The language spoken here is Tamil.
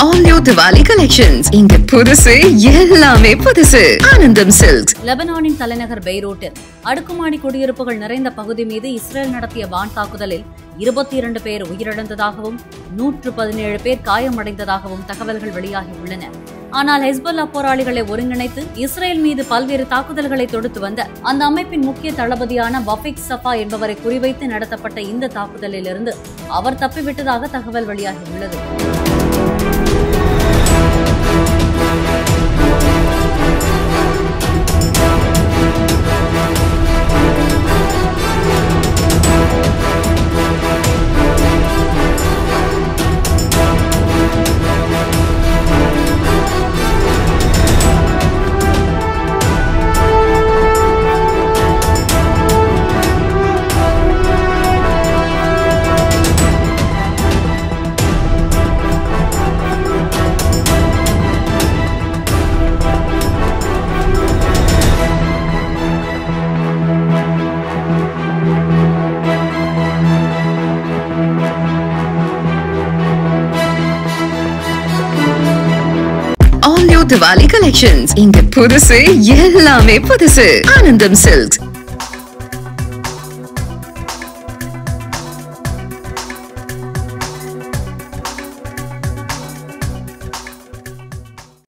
ஆல் நியூ திவாலி கலெக்ஷன்ஸ் இங்க புதுசு எல்லாமே புதுசு ஆனந்தம் சில்க்ஸ் லெபனானின் தலைநகர் பெய்ரூட்டில் அடுக்குமாடி குடியிருப்புகள் நிறைந்த பகுதி மீது இஸ்ரேல் நடத்திய வான் தாக்குதலில் இருபத்தி இரண்டு பேர் உயிரிழந்ததாகவும் நூற்று பதினேழு பேர் காயமடைந்ததாகவும் தகவல்கள் வெளியாகியுள்ளன ஆனால் ஹெஸ்பல்லா போராளிகளை ஒருங்கிணைத்து இஸ்ரேல் மீது பல்வேறு தாக்குதல்களை தொடுத்து வந்த அந்த அமைப்பின் முக்கிய தளபதியான வஃபிக் சஃபா என்பவரை குறிவைத்து நடத்தப்பட்ட இந்த தாக்குதலிலிருந்து அவர் தப்பிவிட்டதாக தகவல் வெளியாகியுள்ளது ஆல் நியூ திவாலி கலெக்ஷன்ஸ் இங்க புதுசு எல்லாமே புதுசு ஆனந்தம் சில்க்ஸ்